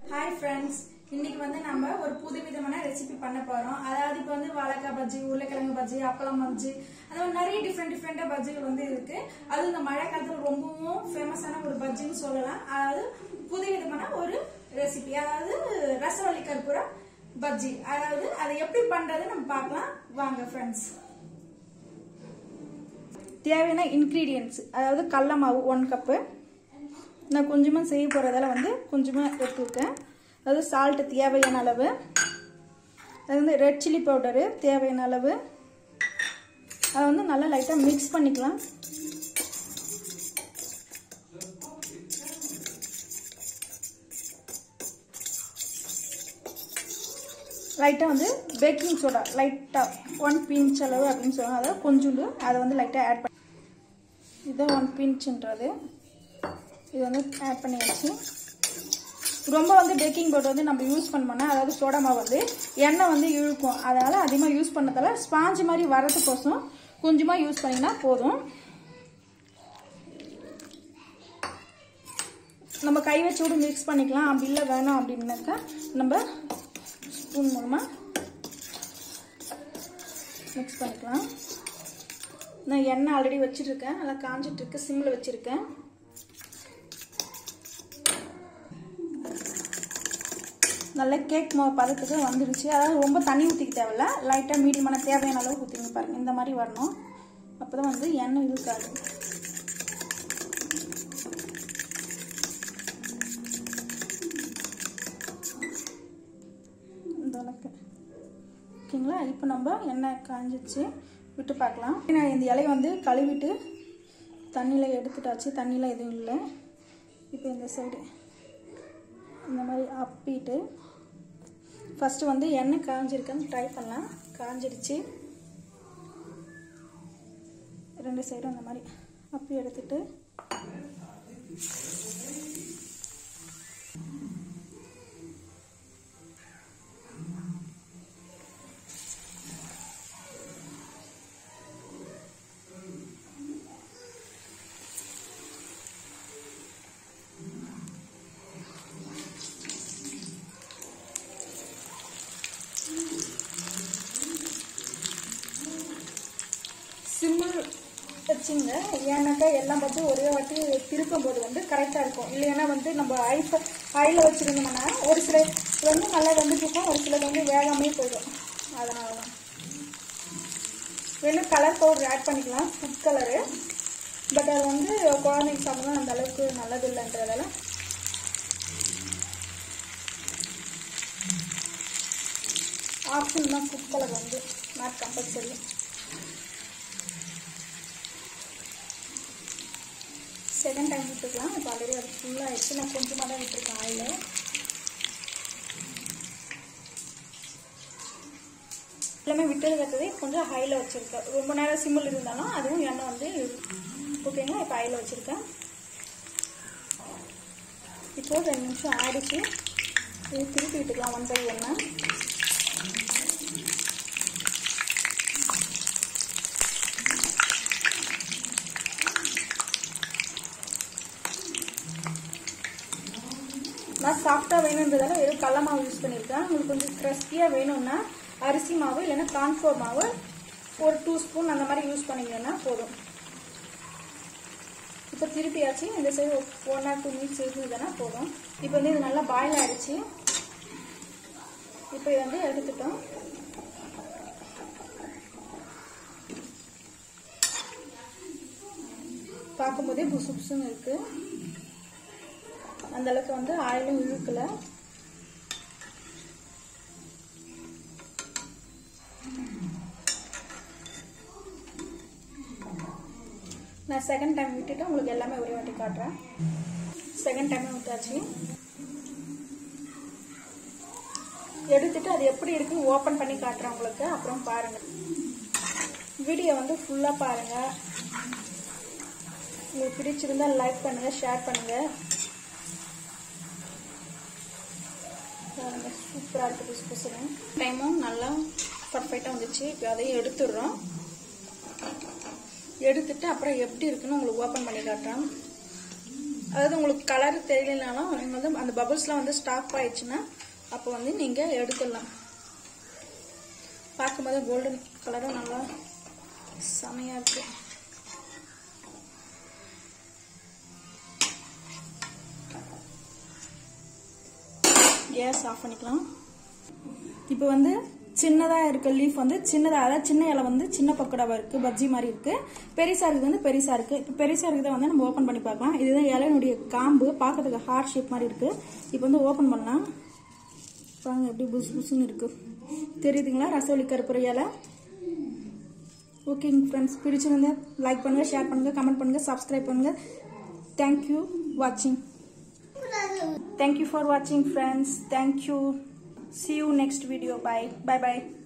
hi friends இன்னைக்கு வந்து நம்ம ஒரு புது விதமான ரெசிபி பண்ண போறோம் அதாவது இப்போ வந்து வாழைக்காய் பஜ்ஜி உருளைக்கிழங்கு பஜ்ஜி அப்பளம் பஜ்ஜி அந்த மாதிரி நிறைய டிஃப்ரெண்ட் டிஃப்ரெண்டா பஜ்ஜிகள் வந்து இருக்கு அது இந்த மழை காலத்துல ரொம்பவும் ஃபேமஸான ஒரு பஜ்ஜின்னு சொல்லலாம் அதாவது புது விதமான ஒரு ரெசிபி அதாவது ரசவள்ளி கற்பூரம் பஜ்ஜி அதாவது அதை எப்படி பண்றது நம்ம பார்க்கலாம் வாங்க ஃப்ரெண்ட்ஸ் தேவையான இன்க்ரீடியன்ட்ஸ் அதாவது கடல மாவு ஒன் கப்பு நான் கொஞ்சமாக செய்ய போகிறதால வந்து கொஞ்சமாக எடுத்துருக்கேன் அதாவது சால்ட்டு தேவையான அளவு அது வந்து ரெட் சில்லி பவுடரு தேவையான அளவு அதை வந்து நல்லா லைட்டாக மிக்ஸ் பண்ணிக்கலாம் லைட்டாக வந்து பேக்கிங் சோடா லைட்டாக ஒன் பிஞ்ச் அளவு அப்படின்னு சொல்லுவாங்க அதாவது கொஞ்சோண்டு அதை வந்து லைட்டாக ஆட் பண்ணி இதுதான் ஒன் பிஞ்சுன்றது இது வந்து ஆட் பண்ணியாச்சு ரொம்ப வந்து பேக்கிங் பவுடர் வந்து நம்ம யூஸ் பண்ணோம்னா அதாவது சோடா மாவு வந்து எண்ணெய் வந்து இழுக்கும் அதனால் அதிகமாக யூஸ் பண்ணதால ஸ்பாஞ்சு மாதிரி வரதுக்கோசம் கொஞ்சமாக யூஸ் பண்ணிங்கன்னா போதும் நம்ம கை வச்சு கூட மிக்ஸ் பண்ணிக்கலாம் அப்படி இல்லை வேணும் அப்படின்னாக்கா நம்ம ஸ்பூன் மூலமாக மிக்ஸ் பண்ணிக்கலாம் நான் எண்ணெய் ஆல்ரெடி வச்சுருக்கேன் நல்லா காஞ்சிட்டு இருக்கு சிம்மில் வச்சுருக்கேன் நல்ல கேக் மாவு பதத்துக்கு வந்துடுச்சு அதாவது ரொம்ப தண்ணி ஊற்றிக்க தேவையில்ல லைட்டாக மீடியமான தேவையான அளவு ஊற்றிங்க பாருங்கள் இந்த மாதிரி வரணும் அப்போ தான் வந்து எண்ணெய் இழுக்காது இந்த அளவுக்கு ஓகேங்களா இப்போ நம்ம எண்ணெய் காஞ்சிச்சு விட்டு பார்க்கலாம் நான் இந்த இலையை வந்து கழுவிட்டு தண்ணியில் எடுத்துட்டாச்சு தண்ணியில் எதுவும் இல்லை இப்போ இந்த சைடு இந்த மாதிரி அப்பிட்டு ஃபஸ்ட்டு வந்து எண்ணெய் காஞ்சிருக்குன்னு ட்ரை பண்ணலாம் காஞ்சிடுச்சு ரெண்டு சைடும் அந்த மாதிரி அப்பி எடுத்துட்டு சிம்மில் வச்சுங்க ஏன்னாக்கா எல்லாம் பார்த்து ஒரே வாட்டி திருப்பும் போது வந்து கரெக்டாக இருக்கும் இல்லைன்னா வந்து நம்ம ஐஃப ஆயில் வச்சுருந்தோம்னா ஒரு சில வந்து நல்லா வெந்துட்டு இருக்கும் ஒரு சிலது வந்து வேகாமே போயிடும் அதனால தான் வேணும் கலர் பவுடர் ஆட் பண்ணிக்கலாம் ஃபுட் கலரு பட் அது வந்து குழந்தைங்க சாப்பிடலாம் அந்த அளவுக்கு நல்லது இல்லைன்றதால ஆப்ஷன் தான் ஃபுட் கலர் வந்து நாட் கம்பல்சரி செகண்ட் டைம் விட்டுக்கலாம் இப்போ ஆல்ரெடி அது ஃபுல்லாக ஆயிடுச்சு நான் கொஞ்சமாக தான் விட்டுருக்கேன் ஆயில் எல்லாமே விட்டது கட்டதே கொஞ்சம் ஹையில் வச்சுருக்கேன் ரொம்ப நேரம் சிம்மில் இருந்தாலும் அதுவும் எண்ணெய் வந்து ஓகேங்களா இப்போ ஆயில் வச்சுருக்கேன் இப்போது ரெண்டு நிமிஷம் ஆயிடுச்சு இது திருப்பி விட்டுக்கலாம் ஒன் பை ஒன்று நான் சாஃப்டாக வேணுன்றதால வெறும் கடல மாவு யூஸ் பண்ணியிருக்கேன் உங்களுக்கு கொஞ்சம் கிறிஸ்பியாக வேணும்னா அரிசி மாவு இல்லைன்னா கான்ஃப்ளோர் மாவு ஒரு டூ ஸ்பூன் அந்த மாதிரி யூஸ் பண்ணிங்கன்னா போதும் இப்போ திருப்பியாச்சு இந்த side one or two minutes இருந்ததுன்னா போதும் இப்போ வந்து இது நல்லா பாயில் ஆயிடுச்சு இப்போ இதை வந்து எடுத்துட்டோம் பார்க்கும்போதே புசு புசுன்னு இருக்குது அந்த அளவுக்கு வந்து ஆயிலும் இழுக்கல நான் செகண்ட் டைம் விட்டுட்டு உங்களுக்கு எல்லாமே ஒரே வாட்டி காட்டுறேன் செகண்ட் டைம் விட்டாச்சு எடுத்துட்டு அது எப்படி இருக்குன்னு ஓப்பன் பண்ணி காட்டுறேன் உங்களுக்கு அப்புறம் பாருங்க வீடியோ வந்து ஃபுல்லாக பாருங்க உங்களுக்கு பிடிச்சிருந்தா லைக் பண்ணுங்க ஷேர் பண்ணுங்க சூப்பராக இருக்குது புதுசு புதுசுன்னு டைமும் நல்லா பர்ஃபெக்டாக வந்துச்சு இப்போ அதையும் எடுத்துடுறோம் எடுத்துட்டு அப்புறம் எப்படி இருக்குன்னு உங்களுக்கு ஓப்பன் பண்ணி காட்டுறேன் அதாவது உங்களுக்கு கலர் தெரியலனாலும் நீங்கள் வந்து அந்த பபுள்ஸ்லாம் வந்து ஸ்டாப் ஆயிடுச்சுன்னா அப்போ வந்து நீங்கள் எடுத்துடலாம் பார்க்கும்போது கோல்டன் கலரும் நல்லா செமையாக இருக்கு கேஸ் ஆஃப் பண்ணிக்கலாம் இப்போ வந்து சின்னதாக இருக்க லீஃப் வந்து சின்னதாக அதாவது சின்ன இலை வந்து சின்ன பக்கோடாவாக இருக்குது பஜ்ஜி மாதிரி இருக்குது பெருசா இருக்குது வந்து பெருசா இருக்குது இப்போ பெருசா இருக்கிறத வந்து நம்ம ஓப்பன் பண்ணி பார்க்கலாம் இதுதான் இலையினுடைய காம்பு பார்க்கறதுக்கு ஹார்ட் ஷேப் மாதிரி இருக்குது இப்போ வந்து ஓப்பன் பண்ணலாம் பாருங்க எப்படி புஸ் புஸ்ன்னு இருக்குது தெரியுதுங்களா ரசோலி கருப்புற இலை ஓகேங்க ஃப்ரெண்ட்ஸ் பிடிச்சிருந்தா லைக் பண்ணுங்கள் ஷேர் பண்ணுங்கள் கமெண்ட் பண்ணுங்கள் சப்ஸ்கிரைப் பண்ணுங்கள் தேங்க்யூ வாட்சிங் தேங்க்யூ ஃபார் வாட்சிங் friends thank you see you next video bye bye bye